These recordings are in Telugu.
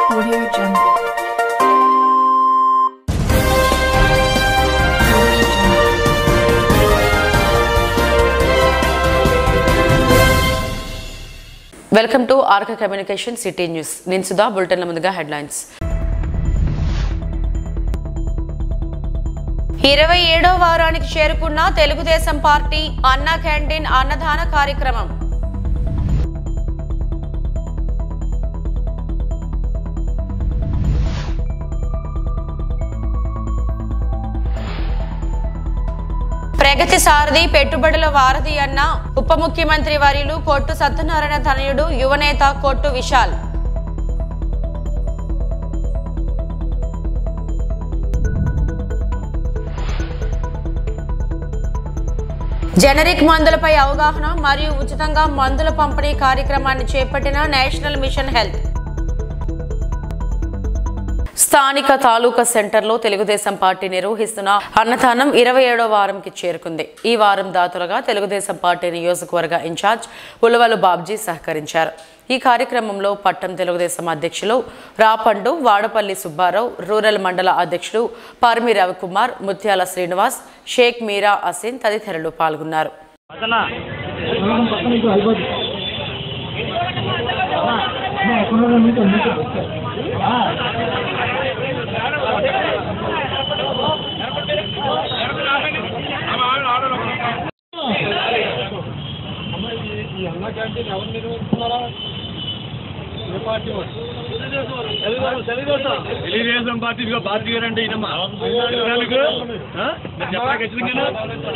Audio Jungle. Audio Jungle. Welcome to Arka communication city news నేను సుధా బులెటిన్ల ముందుగా హెడ్లైన్స్ ఇరవై ఏడో వారానికి చేరుకున్న తెలుగుదేశం పార్టీ అన్న క్యాంటీన్ అన్నదాన కార్యక్రమం ప్రగతి సారథి పెట్టుబడుల వారధి అన్న ఉప ముఖ్యమంత్రి వర్యులు కొట్టు సత్యనారాయణ తనయుడు యువనేత కొట్టు విశాల్ జనరిక్ మందులపై అవగాహన మరియు ఉచితంగా మందుల పంపిణీ కార్యక్రమాన్ని చేపట్టిన నేషనల్ మిషన్ హెల్త్ స్థానిక తాలూకా సెంటర్లో తెలుగుదేశం పార్టీ నిర్వహిస్తున్న అన్నదానం ఇరవై ఏడో వారంకి చేరుకుంది ఈ వారం దాతలుగా తెలుగుదేశం పార్టీ నియోజకవర్గ ఇన్ఛార్జ్ ఉలవలు బాబ్జీ సహకరించారు ఈ కార్యక్రమంలో పట్టం తెలుగుదేశం అధ్యక్షులు రాపండు వాడపల్లి సుబ్బారావు రూరల్ మండల అధ్యక్షుడు పర్మి రవికుమార్ ముత్యాల శ్రీనివాస్ షేక్ మీరా అసిన్ తదితరులు పాల్గొన్నారు తెలుగుదేశం పార్టీ ఇదిగో పార్టీ గారు అంటే ఇదమ్మా మీకు ఆ? మీరు చెప్పరా ఖచ్చితంగా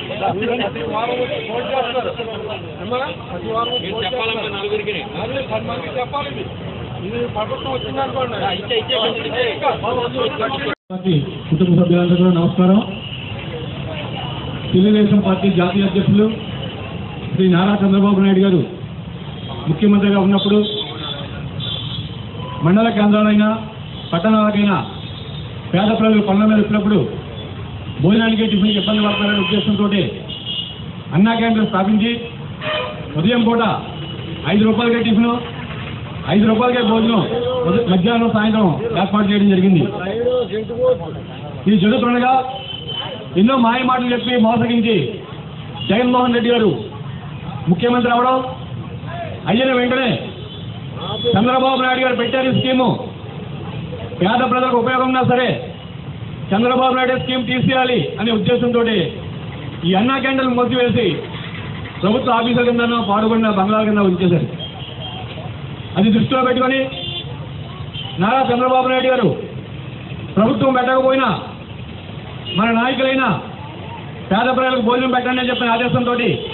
మీరు చెప్పాలమ్మా నలుగురికి పార్టీ కుటుంబ సభ్యులందరూ కూడా నమస్కారం తెలుగుదేశం పార్టీ జాతీయ అధ్యక్షులు శ్రీ నారా చంద్రబాబు నాయుడు గారు ముఖ్యమంత్రిగా ఉన్నప్పుడు మండల కేంద్రాలైనా పట్టణాలకైనా పేద ప్రజలు పనుల మీద వచ్చినప్పుడు భోజనానికి టిఫిన్ ఇబ్బంది పడతారనే ఉద్దేశంతో అన్నా క్యాంటీన్ స్థాపించి ఉదయం పూట ఐదు రూపాయలకే టిఫిన్ ఐదు రూపాయలకే భోజనం ఉదయం- మధ్యాహ్నం సాయంత్రం ఏర్పాటు చేయడం జరిగింది ఇది జరుగుతుండగా ఎన్నో మాయ మాటలు చెప్పి మోసగించి జగన్మోహన్ రెడ్డి గారు ముఖ్యమంత్రి అవడం అయిన వెంటనే చంద్రబాబు నాయుడు గారు పెట్టారు ఈ స్కీము పేద ప్రజలకు ఉపయోగంగా సరే చంద్రబాబు నాయుడు స్కీమ్ తీసేయాలి అనే ఉద్దేశంతో ఈ అన్నా క్యాంటీన్ మూసివేసి ప్రభుత్వ ఆఫీసుల కింద పాడుబడిన బంగ్లాల కింద ఉంచేశారు అది దృష్టిలో పెట్టుకొని నారా చంద్రబాబు నాయుడు గారు ప్రభుత్వం పెట్టకపోయినా మన నాయకులైన పేద ప్రజలకు భోజనం పెట్టండి అని చెప్పిన ఆదేశంతో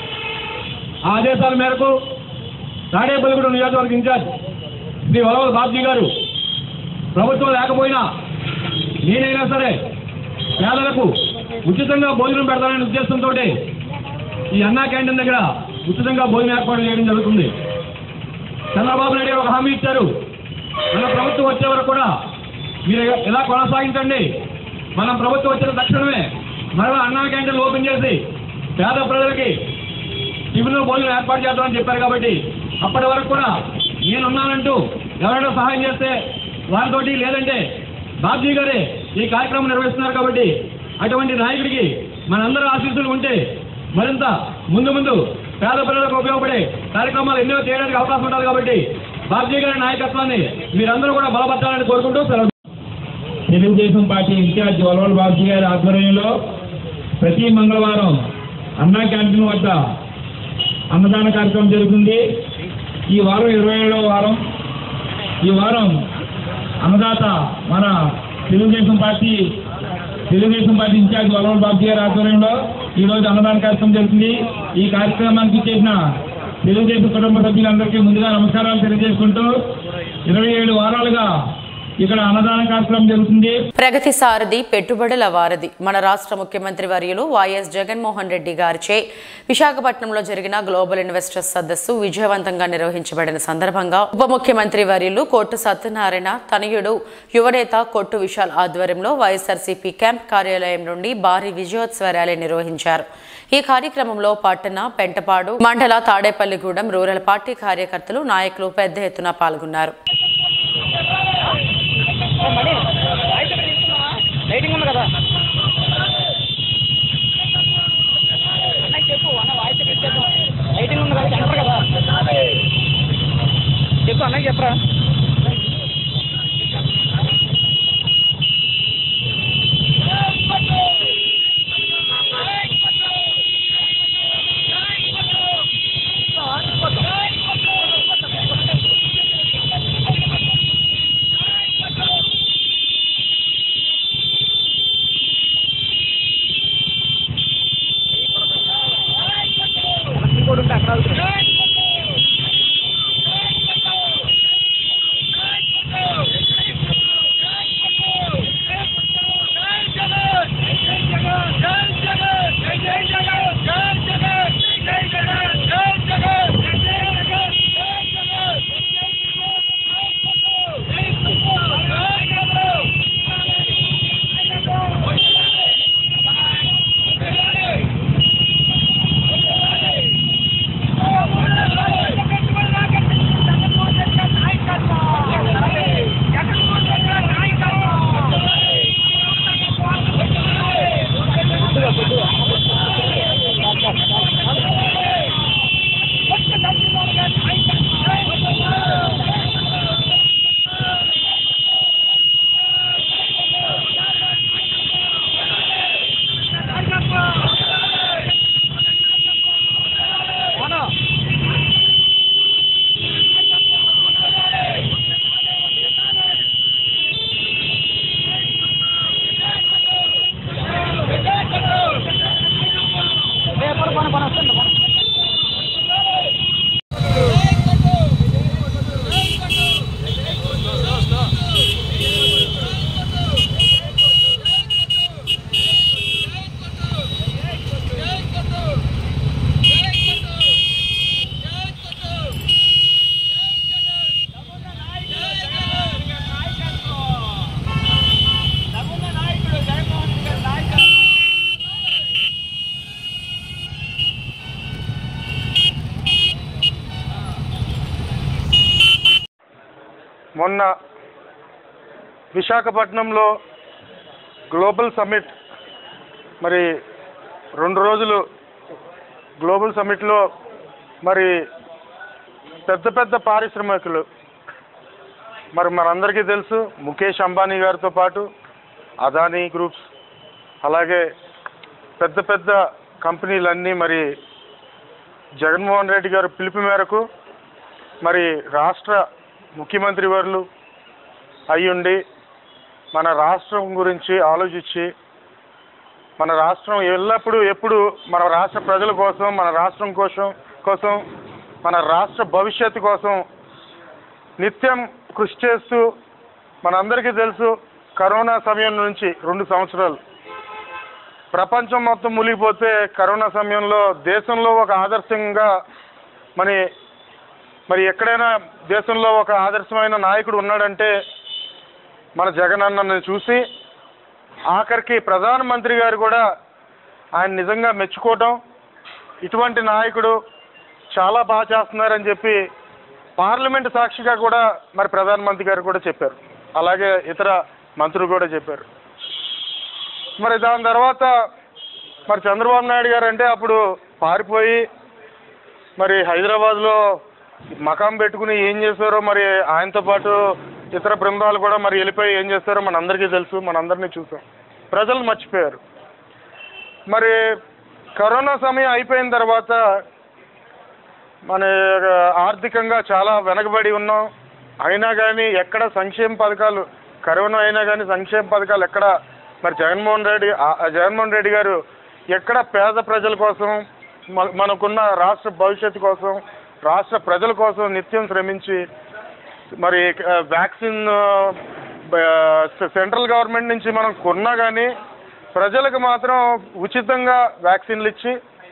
ఆ ఆదేశాల మేరకు తాడేపల్లిగూడ నియోజకవర్గ ఇన్ఛార్జ్ శ్రీ వలవల బాబ్జీ గారు ప్రభుత్వం లేకపోయినా నేనైనా సరే పేదలకు ఉచితంగా భోజనం పెడతాననే ఉద్దేశంతో ఈ అన్నా క్యాంటీన్ దగ్గర ఉచితంగా భోజనం ఏర్పాటు చేయడం జరుగుతుంది చంద్రబాబు నాయుడు గారు ఒక హామీ ఇచ్చారు మన ప్రభుత్వం వచ్చే వరకు కూడా మీరు ఇలా కొనసాగించండి మన ప్రభుత్వం వచ్చిన తక్షణమే మరలా అన్నా క్యాంటీన్లు ఓపెన్ చేసి పేద ప్రజలకి టిఫిన్లో భోజనం ఏర్పాటు చేద్దామని చెప్పారు కాబట్టి అప్పటి వరకు కూడా నేనున్నానంటూ ఎవరైనా సహాయం చేస్తే వారితోటి లేదంటే బాబ్జీ గారే ఈ కార్యక్రమం నిర్వహిస్తున్నారు కాబట్టి అటువంటి నాయకుడికి మనందరూ ఆశీస్సులు ఉంటే మరింత ముందు ముందు పేద ప్రజలకు ఉపయోగపడే కార్యక్రమాలు ఎన్నో చేయడానికి అవకాశం ఉంటుంది కాబట్టి బాబ్జీ గారి నాయకత్వాన్ని మీరందరూ కూడా బలపరచాలని కోరుకుంటూ సెలవు తెలుగుదేశం పార్టీ ఇన్ఛార్జ్ వలవల్ బాబు గారి ఆధ్వర్యంలో ప్రతి మంగళవారం అన్నా క్యాంటీన్ వద్ద అన్నదాన కార్యక్రమం జరుగుతుంది ఈ వారం ఇరవై ఏడవ వారం ఈ వారం అన్నదాత మన Telugu Desam party Telugu Desam party in charge Valaval Babu గారి ఆధ్వర్యంలో ఈ రోజు అన్నదాన కార్యక్రమం జరుగుతుంది ఈ కార్యక్రమానికి చేసిన తెలుగుదేశం కుటుంబ సభ్యులందరికీ ముందుగా నమస్కారాలు తెలియజేసుకుంటూ ఇరవై ఏడు వారాలుగా ఇక్కడ అన్నదాన కార్యక్రమం జరుగుతుంది ప్రగతి సారథి పెట్టుబడుల వారధి మన రాష్ట్ర ముఖ్యమంత్రి వర్యులు వైఎస్ జగన్మోహన్ రెడ్డి గారిచే విశాఖపట్నంలో జరిగిన గ్లోబల్ ఇన్వెస్టర్స్ సదస్సు విజయవంతంగా నిర్వహించబడిన సందర్భంగా ఉప ముఖ్యమంత్రి వర్యులు కోట్టు సత్యనారాయణ తనయుడు యువనేత కొట్టు విశాల్ ఆధ్వర్యంలో వైఎస్ఆర్సీపీ క్యాంప్ కార్యాలయం నుండి భారీ విజయోత్సవ ర్యాలీ నిర్వహించారు ఈ కార్యక్రమంలో పట్టణ పెంటపాడు మండల తాడేపల్లిగూడెం రూరల్ పార్టీ కార్యకర్తలు నాయకులు పెద్ద ఎత్తున పాల్గొన్నారు మొన్న విశాఖపట్నంలో గ్లోబల్ సమ్మిట్ మరి రెండు రోజులు గ్లోబల్ సమ్మిట్లో మరి పెద్ద పెద్ద పారిశ్రామికులు మరి మనందరికీ తెలుసు ముఖేష్ అంబానీ గారితో పాటు అదానీ గ్రూప్స్ అలాగే పెద్ద పెద్ద కంపెనీలన్నీ మరి జగన్మోహన్ రెడ్డి గారు పిలుపు మేరకు మరి రాష్ట్ర ముఖ్యమంత్రి వర్లు అయ్యుండి మన రాష్ట్రం గురించి ఆలోచించి మన రాష్ట్రం ఎల్లప్పుడూ ఎప్పుడు మన రాష్ట్ర ప్రజల కోసం మన రాష్ట్రం కోసం కోసం మన రాష్ట్ర భవిష్యత్తు కోసం నిత్యం కృషి చేస్తూ మనందరికీ తెలుసు కరోనా సమయం నుంచి రెండు సంవత్సరాలు ప్రపంచం మొత్తం మునిగిపోతే కరోనా సమయంలో దేశంలో ఒక ఆదర్శంగా మరి మరి ఎక్కడైనా దేశంలో ఒక ఆదర్శమైన నాయకుడు ఉన్నాడంటే మన జగన్ అన్నని చూసి ఆఖరికి ప్రధానమంత్రి గారు కూడా ఆయన నిజంగా మెచ్చుకోవటం ఇటువంటి నాయకుడు చాలా బాగా చేస్తున్నారని చెప్పి పార్లమెంట్ సాక్షిగా కూడా మరి ప్రధానమంత్రి గారు కూడా చెప్పారు అలాగే ఇతర మంత్రులు కూడా చెప్పారు మరి దాని తర్వాత మరి చంద్రబాబు నాయుడు గారు అంటే అప్పుడు పారిపోయి మరి హైదరాబాద్లో మకాం పెట్టుకుని ఏం చేశారో మరి ఆయనతో పాటు ఇతర బృందాలు కూడా మరి వెళ్ళిపోయి ఏం చేస్తారో మనందరికీ తెలుసు మనందరినీ చూసాం ప్రజలు మర్చిపోయారు మరి కరోనా సమయం అయిపోయిన తర్వాత మన ఆర్థికంగా చాలా వెనకబడి ఉన్నాం అయినా కానీ ఎక్కడ సంక్షేమ పథకాలు కరోనా అయినా కానీ సంక్షేమ పథకాలు ఎక్కడ మరి జగన్మోహన్ రెడ్డి ఆ- జగన్మోహన్ రెడ్డి గారు ఎక్కడ పేద ప్రజల కోసం మన- మనకున్న రాష్ట్ర భవిష్యత్తు కోసం రాష్ట్ర ప్రజల కోసం నిత్యం శ్రమించి మరి ఆ, వ్యాక్సిన్ ఆ, బ- సెంట్రల్ గవర్నమెంట్ నుంచి మనం కొన్నా కానీ ప్రజలకు మాత్రం ఉచితంగా వ్యాక్సిన్లు ఇచ్చి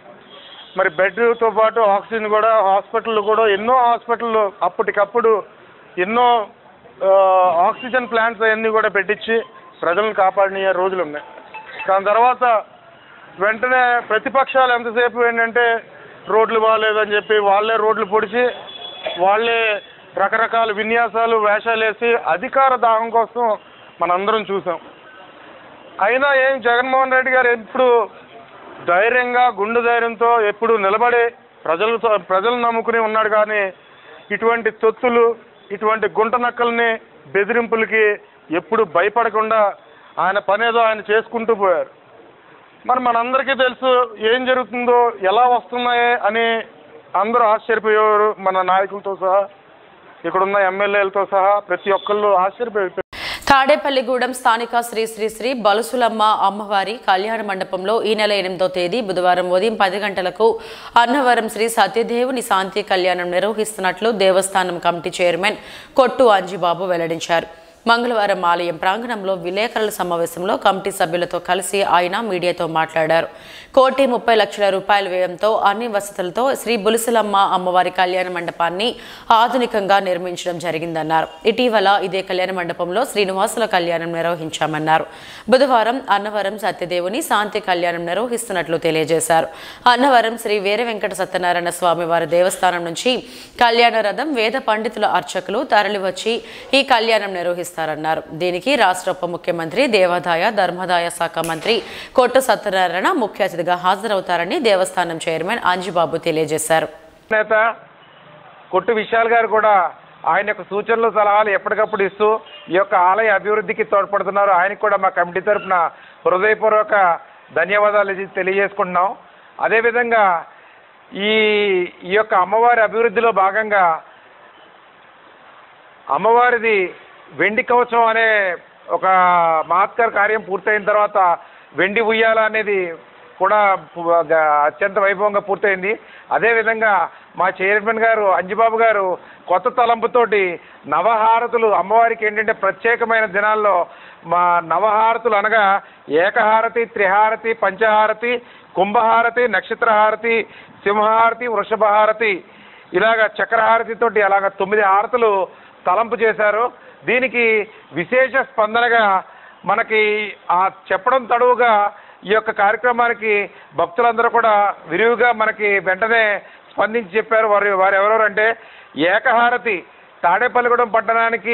మరి బెడ్తో పాటు ఆక్సిజన్ కూడా హాస్పిటల్ కూడా ఎన్నో హాస్పిటల్లో అప్పటికప్పుడు ఎన్నో ఆ, ఆక్సిజన్ ప్లాంట్స్ అవన్నీ కూడా పెట్టించి ప్రజలను కాపాడిన రోజులు ఉన్నాయి దాని తర్వాత వెంటనే ప్రతిపక్షాలు ఎంతసేపు ఏంటంటే రోడ్లు బాగాలేదని చెప్పి వాళ్ళే రోడ్లు పొడిచి వాళ్ళే రకరకాల విన్యాసాలు వేషాలు వేసి అధికార దాహం కోసం మనందరం చూసాం అయినా ఏం జగన్మోహన్ రెడ్డి గారు ఎప్పుడు ధైర్యంగా గుండె ధైర్యంతో ఎప్పుడు నిలబడి ప్రజలతో ప్రజలు నమ్ముకుని ఉన్నాడు కానీ ఇటువంటి తొత్తులు ఇటువంటి గుంట నక్కల్ని బెదిరింపులకి ఎప్పుడు భయపడకుండా ఆయన పనేదో ఆయన చేసుకుంటూ పోయారు మరి మనందరికీ తెలుసు ఏం జరుగుతుందో ఎలా వస్తున్నాయి అని అందరూ ఆశ్చర్యపోయేవారు మన నాయకులతో సహా ఇక్కడున్న ఎమ్మెల్యేలతో సహా ప్రతి ఒక్కళ్ళు ఆశ్చర్యపోయారు తాడేపల్లిగూడెం స్థానిక శ్రీ శ్రీ శ్రీ బలుసులమ్మ అమ్మవారి కళ్యాణ మండపంలో ఈ నెల ఎనిమిదో తేదీ బుధవారం ఉదయం పది గంటలకు అన్నవరం శ్రీ సత్యదేవుని శాంతి కళ్యాణం నిర్వహిస్తున్నట్లు దేవస్థానం కమిటీ చైర్మన్ కొట్టు అంజిబాబు వెల్లడించారు మంగళవారం ఆలయం ప్రాంగణంలో విలేకరుల సమావేశంలో కమిటీ సభ్యులతో కలిసి ఆయన మీడియాతో మాట్లాడారు కోటి ముప్పై లక్షల రూపాయల వ్యయంతో అన్ని వసతులతో శ్రీ బులుసులమ్మ అమ్మవారి కళ్యాణ మండపాన్ని ఆధునికంగా నిర్మించడం జరిగిందన్నారు ఇటీవల ఇదే కళ్యాణ మండపంలో శ్రీనివాసుల కళ్యాణం నిర్వహించామన్నారు బుధవారం అన్నవరం సత్యదేవుని శాంతి కళ్యాణం నిర్వహిస్తున్నట్లు తెలియజేశారు అన్నవరం శ్రీ వీర వెంకట సత్యనారాయణ స్వామి వారి దేవస్థానం నుంచి కళ్యాణ రథం వేద పండితుల అర్చకులు తరలివచ్చి ఈ కళ్యాణం నిర్వహిస్తారన్నారు దీనికి రాష్ట్ర ఉప ముఖ్యమంత్రి దేవాదాయ ధర్మదాయ శాఖ మంత్రి కొట్టు సత్యనారాయణ ముఖ్య అతిథిగా హాజరవుతారని దేవస్థానం చైర్మన్ అంజిబాబు తెలియజేశారు నేత కొట్టు విశాల్ గారు కూడా ఆయన యొక్క సూచనలు సలహాలు ఎప్పటికప్పుడు ఇస్తూ ఈ యొక్క ఆలయ అభివృద్ధికి తోడ్పడుతున్నారు ఆయనకు కూడా మా కమిటీ తరఫున హృదయపూర్వక ధన్యవాదాలు ఇది తెలియజేసుకుంటున్నాం అదేవిధంగా ఈ ఈ యొక్క అమ్మవారి అభివృద్ధిలో భాగంగా అమ్మవారిది వెండి కవచం అనే ఒక మహత్కర కార్యం పూర్తయిన తర్వాత వెండి ఉయ్యాల అనేది కూడా పు- గ- అత్యంత వైభవంగా పూర్తయింది అదేవిధంగా మా చైర్మన్ గారు అంజిబాబు గారు కొత్త తలంపుతోటి నవహారతులు అమ్మవారికి ఏంటంటే ప్రత్యేకమైన దినాల్లో మా నవహారతులు అనగా ఏకహారతి త్రిహారతి పంచహారతి కుంభహారతి నక్షత్రహారతి సింహహారతి వృషభహారతి ఇలాగ చక్రహారతితోటి అలాగ తొమ్మిది హారతులు తలంపు చేశారు దీనికి విశేష స్పందనగా మనకి ఆ చెప్పడం తడువుగా ఈ యొక్క కార్యక్రమానికి భక్తులందరూ కూడా విరివిగా మనకి వెంటనే స్పందించి చెప్పారు వారు వారు ఎవరెవరు అంటే ఏకహారతి తాడేపల్లిగూడెం పట్టణానికి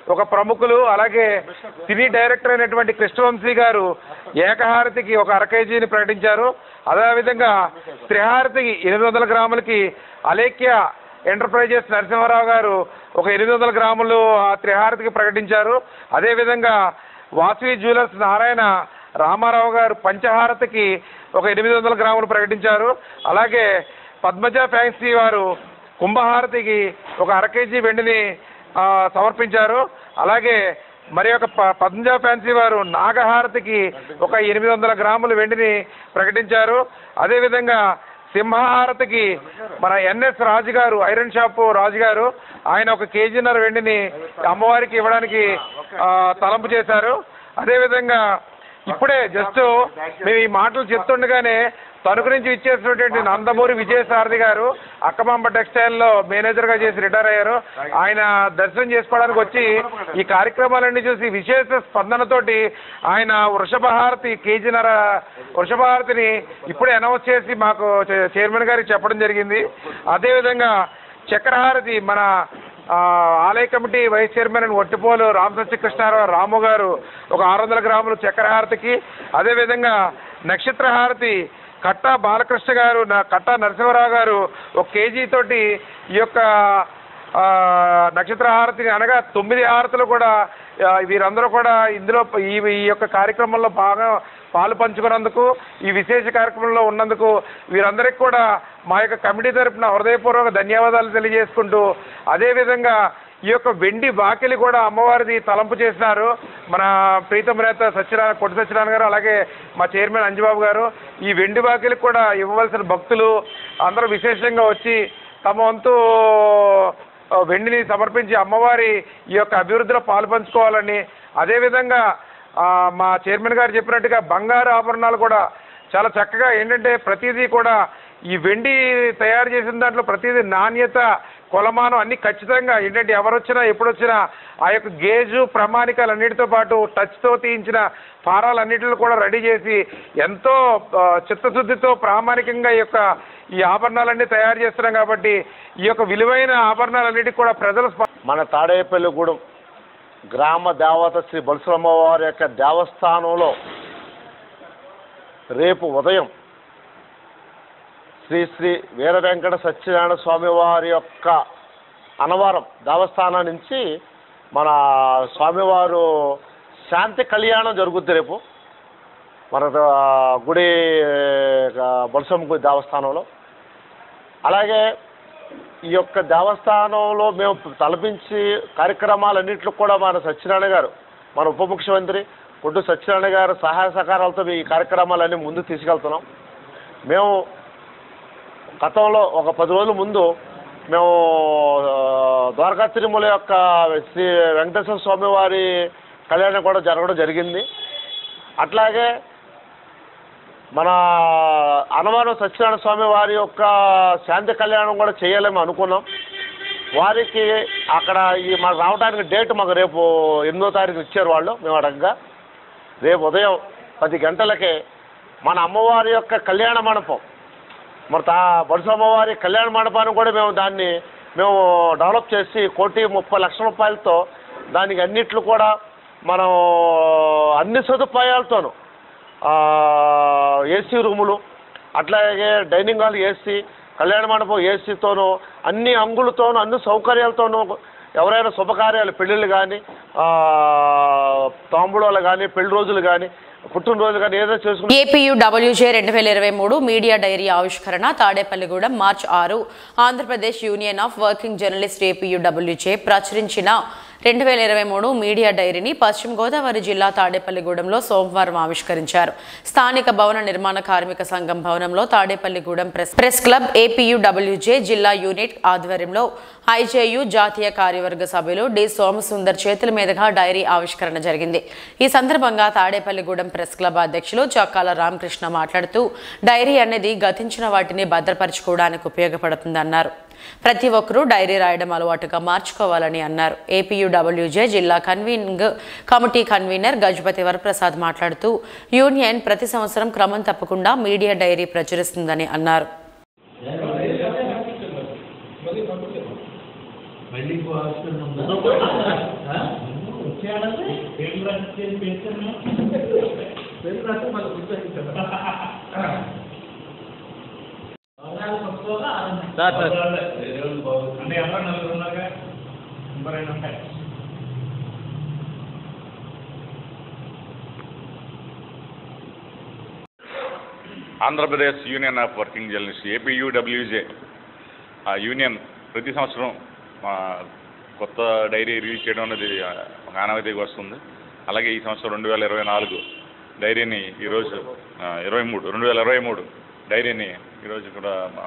ఒక ప్రముఖులు అలాగే సినీ డైరెక్టర్ అయినటువంటి కృష్ణవంశీ గారు ఏకహారతికి ఒక అర కేజీని ప్రకటించారు అదేవిధంగా త్రిహారతికి ఎనిమిది వందల గ్రాములకి అలేఖ్య ఎంటర్ప్రైజెస్ నరసింహారావు గారు ఒక ఎనిమిది వందల గ్రాములు ఆ త్రిహారతికి ప్రకటించారు అదేవిధంగా వాసవి జ్యువెలర్స్ నారాయణ రామారావు గారు పంచహారతికి ఒక ఎనిమిది వందల గ్రాములు ప్రకటించారు అలాగే పద్మజ ఫ్యాన్సీ వారు కుంభహారతికి ఒక అర కేజీ వెండిని ఆ, సమర్పించారు అలాగే మరి ఒక ప- పద్మజ ఫ్యాన్సీ వారు నాగహారతికి ఒక ఎనిమిది వందల గ్రాముల వెండిని ప్రకటించారు అదేవిధంగా సింహహారతికి మన ఎన్ఎస్ రాజు గారు ఐరన్ షాప్ రాజు గారు ఆయన ఒక కేజీన్నర వెండిని అమ్మవారికి ఇవ్వడానికి ఆ, తలంపు చేశారు అదేవిధంగా ఇప్పుడే జస్ట్ మేము ఈ మాటలు చెప్తుండగానే తణుకు నుంచి ఇచ్చేసినటువంటి నందమూరి విజయసారథి గారు అక్కమాంబ టెక్స్టైల్లో మేనేజర్గా చేసి రిటైర్ అయ్యారు ఆయన దర్శనం చేసుకోవడానికి వచ్చి ఈ కార్యక్రమాలన్నీ చూసి విశేష స్పందనతోటి ఆయన వృషభహారతి కేజీన్నర వృషభహారతిని ఇప్పుడే అనౌన్స్ చేసి మాకు చే- చైర్మన్ గారికి చెప్పడం జరిగింది అదేవిధంగా చక్రహారతి మన ఆ, ఆలయ కమిటీ వైస్ చైర్మన్ అని ఒట్టిపోలు రామసత్య కృష్ణారావు రాము గారు ఒక ఆరు వందల గ్రాములు చక్రహారతికి అదేవిధంగా నక్షత్రహారతి కట్టా బాలకృష్ణ గారు నా కట్టా నరసింహరావు గారు ఒక కేజీ తోటి ఈ యొక్క ఆ, నక్షత్ర హారతిని అనగా తొమ్మిది హారతులు కూడా ఆ, వీరందరూ కూడా ఇందులో ఈ ఈ యొక్క కార్యక్రమంలో బాగా పాలు పంచుకున్నందుకు ఈ విశేష కార్యక్రమంలో ఉన్నందుకు వీరందరికీ కూడా మా యొక్క కమిటీ తరపున హృదయపూర్వక ధన్యవాదాలు తెలియజేసుకుంటూ అదేవిధంగా ఈ యొక్క వెండి బాకిలి కూడా అమ్మవారిది తలంపు చేసినారు మన ప్రీతం నేత సత్యనారాయణ కొట్టి సత్యనారాయణ గారు అలాగే మా చైర్మన్ అంజబాబు గారు ఈ వెండి బాకిలి కూడా ఇవ్వవలసిన భక్తులు అందరూ విశేషంగా వచ్చి తమ వంతు ఆ, వెండిని సమర్పించి అమ్మవారి ఈ యొక్క అభివృద్ధిలో పాలు పంచుకోవాలని అదేవిధంగా ఆ, మా చైర్మన్ గారు చెప్పినట్టుగా బంగారు ఆభరణాలు కూడా చాలా చక్కగా ఏంటంటే ప్రతిదీ కూడా ఈ వెండి తయారు చేసిన దాంట్లో ప్రతిదీ నాణ్యత కొలమానం అన్ని ఖచ్చితంగా ఏంటంటే ఎవరు వచ్చినా ఎప్పుడు వచ్చినా ఆ యొక్క గేజు ప్రమాణికాలు అన్నిటితో పాటు టచ్తో తీయించిన ఫారాలన్నిటిని కూడా రెడీ చేసి ఎంతో ఆ, చిత్తశుద్ధితో ప్రామాణికంగా ఈ యొక్క ఈ ఆభరణాలన్నీ తయారు చేస్తున్నాం కాబట్టి ఈ యొక్క విలువైన ఆభరణాలన్నిటికీ కూడా ప్రజల స్ప- మన తాడేపల్లిగూడెం గ్రామ దేవత శ్రీ బలసలమ్మ వారి యొక్క దేవస్థానంలో రేపు ఉదయం శ్రీ శ్రీ వీర వెంకట సత్యనారాయణ స్వామి వారి యొక్క అనవరం దేవస్థానం నుంచి మన స్వామివారు శాంతి కళ్యాణం జరుగుద్ది రేపు మన ఆ, గుడి ఆ, బలసమ్మ గుడి దేవస్థానంలో అలాగే ఈ యొక్క దేవస్థానంలో మేము తలపించి కార్యక్రమాలన్నింటిలో కూడా మన సత్యనారాయణ గారు మన ఉప ముఖ్యమంత్రి కొట్టు సత్యనారాయణ గారు సహాయ సహకారాలతో ఈ కార్యక్రమాలన్నీ ముందు తీసుకెళ్తున్నాం మేము గతంలో ఒక పది రోజుల ముందు మేము ఆ, ద్వారకా తిరుమల యొక్క శ్రీ వెంకటేశ్వర స్వామి వారి కళ్యాణం కూడా జరగడం జరిగింది అట్లాగే మన అనవరం సత్యనారాయణ స్వామి వారి యొక్క శాంతి కళ్యాణం కూడా చేయాలని అనుకున్నాం వారికి అక్కడ ఈ మాకు రావడానికి డేట్ మాకు రేపు ఎనిమిదో తారీఖు ఇచ్చారు వాళ్ళు మేము అడగగా రేపు ఉదయం పది గంటలకే మన అమ్మవారి యొక్క కళ్యాణ మండపం మరి తా బడుసు అమ్మవారి కళ్యాణ మండపాన్ని కూడా మేము దాన్ని మేము డెవలప్ చేసి కోటి ముప్పై లక్షల రూపాయలతో దానికి అన్నిట్లు కూడా మనం అన్ని సదుపాయాలతోనూ ఏసీ రూములు అట్లాగే డైనింగ్ హాల్ ఏసీ కళ్యాణ మండపం ఏసీతోనూ అన్ని అంగులతోనూ అన్ని సౌకర్యాలతోనూ ఎవరైనా శుభకార్యాలు పెళ్ళిళ్ళు కానీ తాంబూలాలు కానీ పెళ్లి రోజులు కానీ పుట్టినరోజులు కానీ ఏదైనా చేసుకుని ఏపీయు డబ్ల్యూజే రెండు వేల ఇరవై మూడు మీడియా డైరీ ఆవిష్కరణ తాడేపల్లిగూడెం మార్చ్ ఆరు Andhra Pradesh union of working journalist APU WJ ప్రచురించిన రెండు వేల ఇరవై మూడు మీడియా డైరీని పశ్చిమ గోదావరి జిల్లా తాడేపల్లిగూడెంలో సోమవారం ఆవిష్కరించారు స్థానిక భవన నిర్మాణ కార్మిక సంఘం భవనంలో Tadepalligudem press press club APU WJ జిల్లా యూనిట్ ఆధ్వర్యంలో ఐజేయు జాతీయ కార్యవర్గ సభ్యులు డి సోమసుందర్ చేతుల మీదుగా డైరీ ఆవిష్కరణ జరిగింది ఈ సందర్భంగా తాడేపల్లిగూడెం ప్రెస్ క్లబ్ అధ్యక్షులు చొక్కాల రామకృష్ణ మాట్లాడుతూ డైరీ అనేది గతించిన వాటిని భద్రపరచుకోవడానికి ఉపయోగపడుతుందన్నారు ప్రతి ఒక్కరూ డైరీ రాయడం అలవాటుగా మార్చుకోవాలని అన్నారు ఏపీయూడబ్ల్యూజే జిల్లా convening committee convener Gajapathi Varaprasad మాట్లాడుతూ యూనియన్ ప్రతి సంవత్సరం క్రమం తప్పకుండా మీడియా డైరీ ప్రచురిస్తుందని అన్నారు మళ్ళీ ఇంకో హాస్పిటల్ ఉందా అంటే ఎవరు నలుగురు ఉన్నారుగా ఇంకో ఉంటాయి Andhra Pradesh union of working journalist APUWJ ఆ యూనియన్ ప్రతి సంవత్సరం మా కొత్త డైరీ రిలీజ్ చేయడం అనేది ఆ, ఒక ఆనవాయితీగా వస్తుంది అలాగే ఈ సంవత్సరం రెండు వేల ఇరవై నాలుగు డైరీని ఈరోజు ఆ, ఇరవై మూడు రెండు వేల ఇరవై మూడు డైరీని ఈరోజు ఇక్కడ మా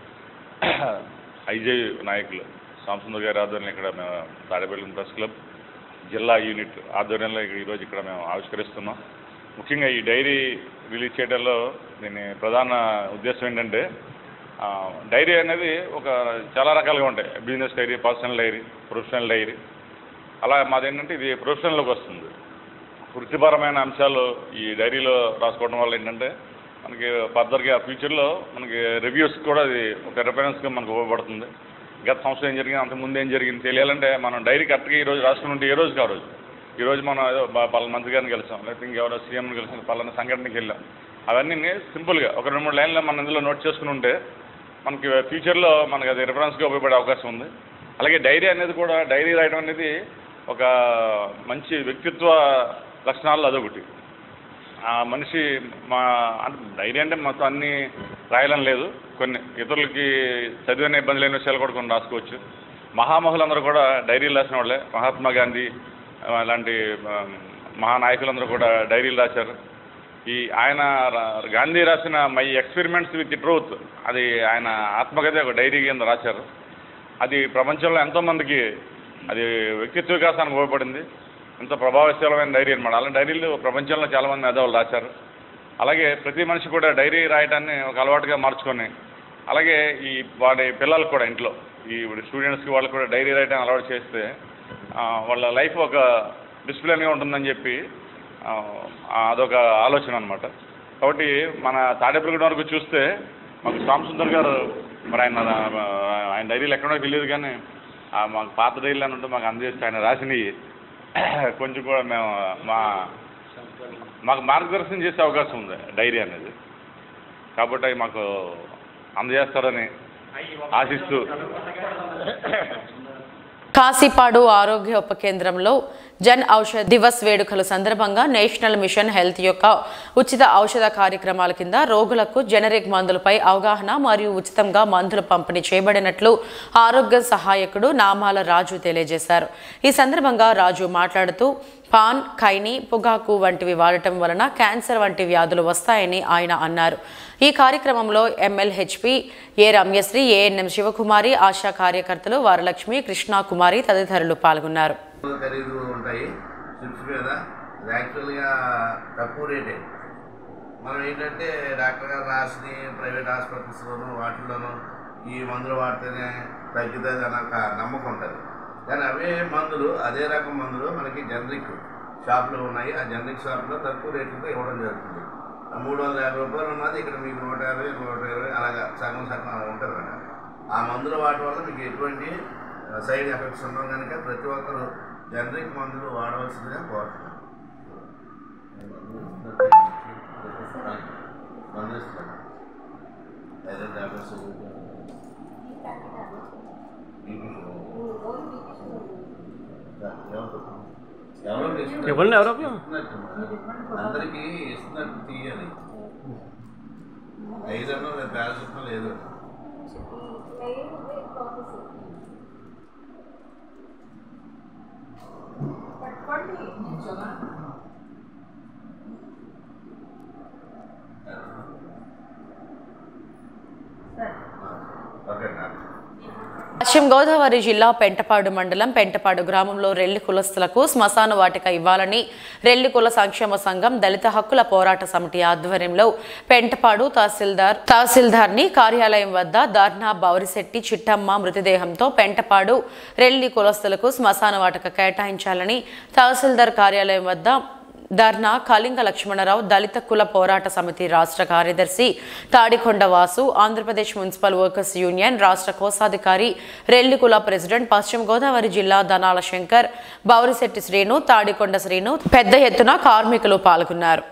ఐజే నాయకులు సాంసుందర్ గారి ఆధ్వర్యంలో ఇక్కడ మేము తాడేపల్లి ప్రెస్ క్లబ్ జిల్లా యూనిట్ ఆధ్వర్యంలో ఇక్కడ ఈరోజు ఇక్కడ మేము ఆవిష్కరిస్తున్నాం ముఖ్యంగా ఈ డైరీ రిలీజ్ చేయడంలో దీని ప్రధాన ఉద్దేశం ఏంటంటే ఆ, డైరీ అనేది ఒక చాలా రకాలుగా ఉంటాయి business diary personal diary professional diary అలా మాదేంటంటే ఇది ప్రొఫెషనల్లోకి వస్తుంది వృత్తిపరమైన అంశాలు ఈ డైరీలో రాసుకోవడం వల్ల ఏంటంటే మనకి ఫర్దర్గా ఫ్యూచర్లో మనకి రివ్యూస్ కూడా అది ఒక రెఫరెన్స్గా మనకు ఉపయోగపడుతుంది గత సంవత్సరం ఏం జరిగింది అంతకు ముందు ఏం జరిగింది తెలియాలంటే మనం డైరీ కరెక్ట్గా ఈ రోజు రాసుకుని ఉంటే ఏ రోజుకి ఆ రోజు ఈ రోజు మనం ఏదో బా- పలానా మంత్రి గారిని కలిసాం లేకపోతే ఇంకెవరో సీఎంని కలిసాం పలానా సంఘటనకి వెళ్ళాం అవన్నీ సింపుల్గా ఒక రెండు మూడు లైన్లో మన ఇందులో నోట్ చేసుకుని ఉంటే మనకి ఫ్యూచర్లో మనకి అది రిఫరెన్స్గా ఉపయోగపడే అవకాశం ఉంది అలాగే డైరీ అనేది కూడా డైరీ రాయడం అనేది ఒక మంచి వ్యక్తిత్వ లక్షణాల్లో అదొకటి ఆ మనిషి మా అంటే డైరీ అంటే మొత్తం అన్ని రాయాలని లేదు కొన్ని ఇతరులకి చదివిన ఇబ్బంది లేని విషయాలు కూడా కొన్ని రాసుకోవచ్చు మహామహులందరూ కూడా డైరీలు రాసిన వాళ్ళే మహాత్మా గాంధీ ఆ, అలాంటి ఆ, మహానాయకులందరూ కూడా డైరీలు రాశారు ఈ ఆయన రా- గాంధీ రాసిన మై ఎక్స్పెరిమెంట్స్ విత్ ట్రూత్ అది ఆయన ఆత్మకథ ఒక డైరీ కింద రాశారు అది ప్రపంచంలో ఎంతోమందికి అది వ్యక్తిత్వ వికాసానికి ఉపయోగపడింది ఎంతో ప్రభావశీలమైన డైరీ అనమాట అలాంటి డైరీలు ప్రపంచంలో చాలామంది మేధావులు రాశారు అలాగే ప్రతి మనిషి కూడా డైరీ రాయటాన్ని ఒక అలవాటుగా మార్చుకొని అలాగే ఈ వాడి పిల్లలకు కూడా ఇంట్లో ఈ స్టూడెంట్స్కి వాళ్ళకి కూడా డైరీ రాయడం అలవాటు చేస్తే ఆ, వాళ్ళ లైఫ్ ఒక డిసిప్లిన్గా ఉంటుందని చెప్పి ఆ, అదొక ఆలోచన అనమాట కాబట్టి మన తాడేపల్లిగూడెం వరకు చూస్తే మాకు సాంసుందర్ గారు మరి ఆయన ఆయన డైరీలు ఎక్కడో తెలియదు కానీ ఆ మాకు పాత డైరీలు అని ఉంటే మాకు అందజేస్తే ఆయన రాసినవి కొంచెం కూడా మేము మా మాకు మార్గదర్శనం చేసే అవకాశం ఉంది డైరీ అనేది కాబట్టి అవి మాకు అందజేస్తారని ఆశిస్తూ కాశీపాడు ఆరోగ్య ఉప కేంద్రంలో జన్ ఔషధ్ దివస్ వేడుకల సందర్భంగా నేషనల్ మిషన్ హెల్త్ యొక్క ఉచిత ఔషధ కార్యక్రమాల కింద రోగులకు జెనరిక్ మందులపై అవగాహన మరియు ఉచితంగా మందులు పంపిణీ చేయబడినట్లు ఆరోగ్య సహాయకుడు నామాల రాజు తెలియజేశారు ఈ సందర్భంగా రాజు మాట్లాడుతూ పాన్ ఖైని పొగాకు వంటివి వాడటం వలన క్యాన్సర్ వంటి వ్యాధులు వస్తాయని ఆయన అన్నారు ఈ కార్యక్రమంలో MLHP A Ramyasri ANM Sivakumari Asha కార్యకర్తలు వరలక్ష్మి కృష్ణాకుమారి తదితరులు పాల్గొన్నారు ఖరీదు ఉంటాయి స్ట్రిప్స్ మీద ఇది యాక్చువల్గా తక్కువ రేటే మనం ఏంటంటే డాక్టర్ గారు రాసి ప్రైవేట్ హాస్పిటల్స్లోనూ వాటిల్లోనూ ఈ మందులు వాడితేనే తగ్గుతుంది అన్న ఒక నమ్మకం ఉంటుంది కానీ అవే మందులు అదే రకం మందులు మనకి జనరిక్ షాప్లో ఉన్నాయి ఆ జనరిక్ షాప్లో తక్కువ రేట్లతో ఇవ్వడం జరుగుతుంది ఆ మూడు వందల యాభై రూపాయలు ఉన్నది ఇక్కడ మీకు నూట యాభై నూట ఇరవై అలాగా సగం సగం అలా ఉంటుంది అన్నమాట ఆ మందులు వాటి వల్ల మీకు ఎటువంటి సైడ్ ఎఫెక్ట్స్ ఉండవు కనుక ప్రతి ఒక్కరు జనరిక్ మందులు వాడవలసిందిగా కోరుతున్నాను మందులు ఇస్తున్నాను అదే టాబ్లెట్స్ ఎవరు ఇవ్వండి ఎవరో ఒకరు. అందరికీ ఇస్తున్నట్టు తీయాలి ఐదన్నా లేదు పారాసిటమాల్ లేదు ఓకే డాక్టర్ పశ్చిమ గోదావరి జిల్లా పెంటపాడు మండలం పెంటపాడు గ్రామంలో రెల్లి కులస్తులకు శ్మశాన వాటిక ఇవ్వాలని రెల్లి కుల సంక్షేమ సంఘం దళిత హక్కుల పోరాట సమితి ఆధ్వర్యంలో పెంటపాడు తహసీల్దార్ తహసీల్దార్ని కార్యాలయం వద్ద ధర్నా బౌరిశెట్టి చిట్టమ్మ మృతదేహంతో పెంటపాడు రెల్లి కులస్తులకు శ్మశాన వాటిక కేటాయించాలని తహసీల్దార్ కార్యాలయం వద్ద ధర్నా కళింగ లక్ష్మణరావు దళిత కుల పోరాట సమితి రాష్ట్ర కార్యదర్శి Tadikonda Vasu Andhra Pradesh municipal workers union రాష్ట్ర కోశాధికారి రెల్లికుల ప్రెసిడెంట్ పశ్చిమ గోదావరి జిల్లా దనాల శంకర్ బౌరిశెట్టి శ్రీను తాడికొండ శ్రీను పెద్ద ఎత్తున కార్మికులు పాల్గొన్నారు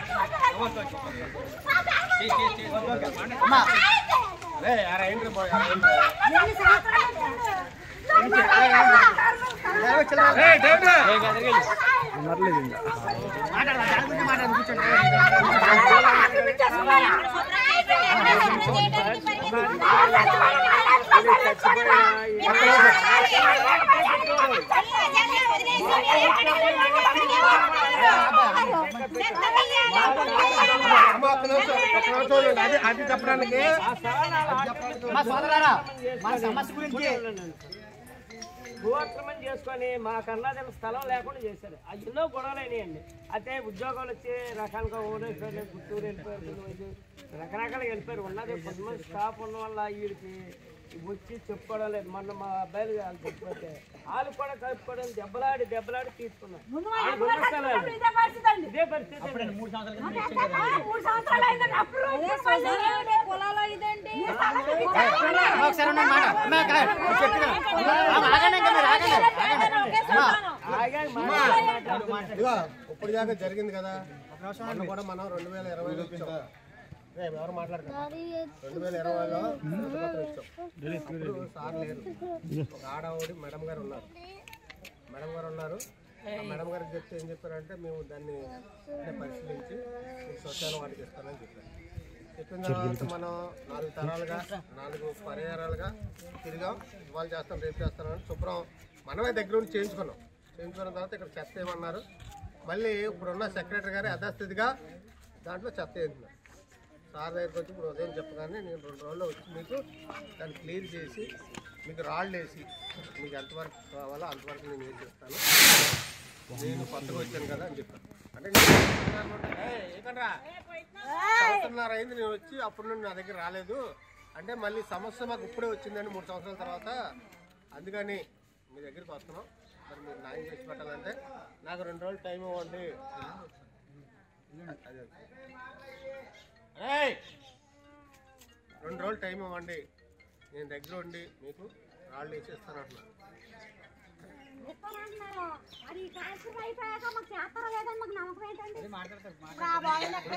అది అది చెప్పడానికి మా సోదరారా మన సమస్య గురించి భూఆక్రమణ చేసుకొని మాకన్నా స్థలం లేకుండా చేశారు ఆ ఎన్నో గొడవలు అయినాయండి అయితే ఉద్యోగాలు వచ్చి రకాలుగా ఓడైపోయారు గుంటూరు వెళ్ళిపోయారు కొంతమంది రకరకాలుగా వెళ్ళిపోయారు ఉన్నది కొంతమంది స్టాఫ్ ఉన్న వల్ల వీడికి వచ్చి చెప్పుకోవడం లేదు మొన్న మా అబ్బాయిలు వాళ్ళు చెప్పిపోతే వాళ్ళు కూడా కలుపుకోవడం దెబ్బలాడి దెబ్బలాడి తీసుకున్నారు వాళ్ళు ఉన్న స్థలాలు. ఇదే పరిస్థితి మూడు ఒకసారి ఉన్న మాట అమ్మా, ఇక్కడ చెప్తున్నా. అమ్మా, ఆగండి ఇంకా మీరు ఆగండి ఆగండి. అమ్మా, ఇదిగో ఇప్పుడు దాకా జరిగింది కదా మొన్న కూడా మనం రెండు వేల ఇరవైలో ఇచ్చాం రే, ఎవరు మాట్లాడతారు రెండు వేల ఇరవైలో ప్రతిపత్రం ఇచ్చాం అప్పుడు సార్ లేరు ఒక ఆడవాడి మేడం గారు ఉన్నారు మేడం గారు ఉన్నారు ఆ మేడం గారికి చెప్తే ఏం చెప్పారంటే మేము దాన్ని అంటే పరిశీలించి మీకు స్వచ్ఛాన వాటికి ఇస్తానని చెప్పారు చెప్పిన తర్వాత మనం నాలుగు తరాలుగా నాలుగు పరిహారాలుగా తిరిగాం ఇవాళ చేస్తాం రేపు చేస్తామని శుభ్రం మనమే దగ్గర ఉండి చేయించుకున్నాం చేయించుకున్న తర్వాత ఇక్కడ చెత్త ఏమన్నారు మళ్ళీ ఇప్పుడున్న సెక్రటరీ గారి యథాస్థితిగా దాంట్లో చెత్త వేస్తున్నారు సార్ దగ్గరికి వచ్చి ఇప్పుడు ఉదయం చెప్పగానే నేను రెండు రోజుల్లో వచ్చి మీకు దాన్ని క్లియర్ చేసి మీకు రాళ్ళు వేసి మీకు ఎంతవరకు కావాలో అంతవరకు నేను ఏం చేస్తాను నేను కొత్తగా వచ్చాను కదా అని చెప్పాను అంటే నేను "ఏయ్, ఏకండ్రా? సంవత్సరంన్నర అయింది నేను వచ్చి అప్పుడు నుండి నా దగ్గర రాలేదు అంటే మళ్ళీ సమస్య మాకు ఇప్పుడే వచ్చిందండి మూడు సంవత్సరాల తర్వాత అందుకని మీ దగ్గరికి వస్తున్నాం మరి మీరు న్యాయం చేసి పెట్టాలంటే నాకు రెండు రోజులు టైం ఇవ్వండి అదే. ఏయ్! రెండు రోజులు టైం ఇవ్వండి నేను దగ్గర ఉండి మీకు రాళ్ళు వేసేస్తాను అట్లా అది ట్రాన్స్ఫర్ అయిపోయాక మాకు చేస్తారో లేదని మాకు నమ్మకం ఏంటండి ఇప్పుడు ఆ బాయ్ని ఎక్కడ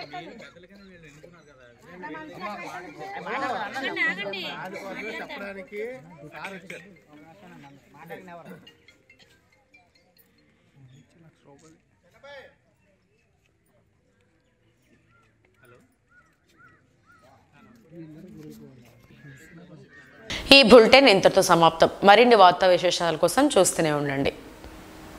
పెట్టండి? దానికోసం చెప్పడానికి సార్ వచ్చారు ఈ బులెటిన్ ఇంతటితో సమాప్తం మరిన్ని వార్తా విశేషాల కోసం చూస్తూనే ఉండండి